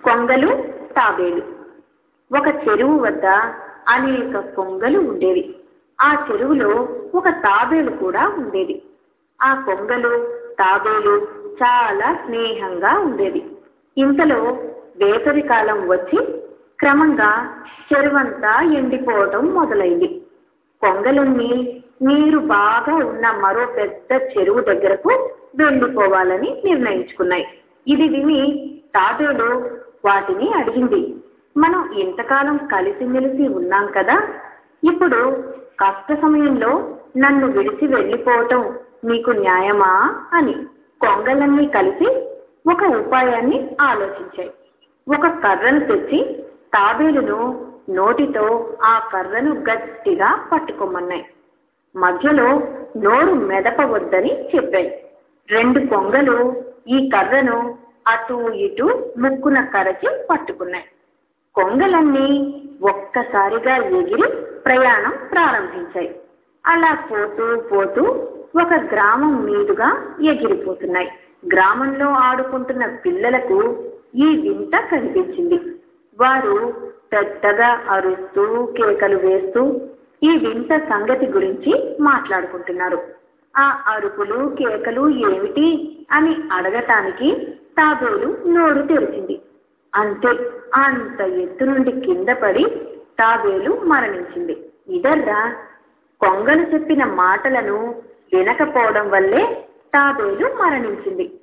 కొంగలు తాబేలు ఒక చెరువు వద్ద అనేక కొంగలు ఉండేవి ఆ చెరువులో ఒక తాబేలు కూడా ఉండేది ఆ కొంగలు తాబేలు చాలా స్నేహంగా ఉండేది ఇంతలో వేసవి కాలం వచ్చి క్రమంగా చెరువంతా ఎండిపోవటం మొదలైంది కొంగలన్నీ నీరు బాగా ఉన్న మరో పెద్ద చెరువు దగ్గరకు వెళ్ళిపోవాలని నిర్ణయించుకున్నాయి ఇది విని తాబేలు వాటిని అడిగింది మనం ఇంతకాలం కలిసిమెలిసి ఉన్నాం కదా ఇప్పుడు కష్ట సమయంలో నన్ను విడిచి వెళ్ళిపోవటం మీకు న్యాయమా అని కొంగలన్నీ కలిసి ఒక ఉపాయాన్ని ఆలోచించాయి ఒక కర్రను తెచ్చి తాబేలును నోటితో ఆ కర్రను గట్టిగా పట్టుకోమన్నాయి మధ్యలో నోరు మెదపవద్దని చెప్పాయి రెండు కొంగలు ఈ కర్రను అటు ఇటు ముక్కున కరచి పట్టుకున్నాయి కొంగలన్నీ ఒక్కసారిగా ఎగిరి ప్రయాణం ప్రారంభించాయి అలా పోతూ పోతూ ఒక గ్రామం మీదుగా ఎగిరిపోతున్నాయి గ్రామంలో ఆడుకుంటున్న పిల్లలకు ఈ వింత కనిపించింది వారు పెద్దగా అరుస్తూ కేకలు వేస్తూ ఈ వింత సంగతి గురించి మాట్లాడుకుంటున్నారు ఆ అరుపులు కేకలు ఏమిటి అని అడగటానికి తాబేలు నోరు తెరిచింది అంతే అంత ఎత్తు నుండి కింద పడి తాబేలు మరణించింది ఇదర్రా కొంగలు చెప్పిన మాటలను వినకపోవడం వల్లే తాబేలు మరణించింది